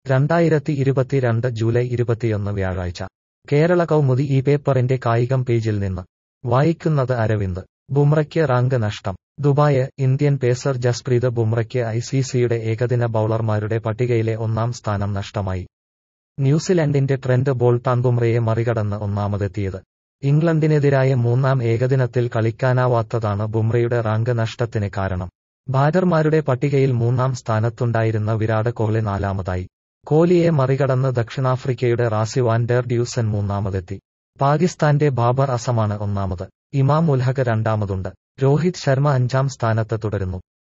രണ്ടായിരത്തി ഇരുപത്തിരണ്ട് ജൂലൈ ഇരുപത്തിയൊന്ന് വ്യാഴാഴ്ച കേരള കൗമുദി ഈ പേപ്പറിന്റെ കായികം പേജിൽ നിന്ന് വായിക്കുന്നത് അരവിന്ദ് ബുംറയ്ക്ക് റാങ്ക് നഷ്ടം ദുബായ് ഇന്ത്യൻ പേസർ ജസ്പ്രീത് ബുംറയ്ക്ക് ഐ സി സിയുടെ ഏകദിന ബൌളർമാരുടെ പട്ടികയിലെ ഒന്നാം സ്ഥാനം നഷ്ടമായി ന്യൂസിലൻഡിന്റെ ട്രെന്റ് ബോൾട്ടാൻ ബുംറയെ മറികടന്ന് ഒന്നാമതെത്തിയത് ഇംഗ്ലണ്ടിനെതിരായ മൂന്നാം ഏകദിനത്തിൽ കളിക്കാനാവാത്തതാണ് ബുംറയുടെ റാങ്ക് നഷ്ടത്തിന് കാരണം ബാറ്റർമാരുടെ പട്ടികയിൽ മൂന്നാം സ്ഥാനത്തുണ്ടായിരുന്ന വിരാട് കോഹ്ലി നാലാമതായി കോഹ്ലിയെ മറികടന്ന് ദക്ഷിണാഫ്രിക്കയുടെ റാസി വാൻ ഡെർ ഡ്യൂസൻ മൂന്നാമതെത്തി പാകിസ്ഥാന്റെ ബാബർ അസമാണ് ഒന്നാമത് ഇമാം ഉൽഹഖ് രണ്ടാമതുണ്ട് രോഹിത് ശർമ്മ അഞ്ചാം സ്ഥാനത്ത് തുടരുന്നു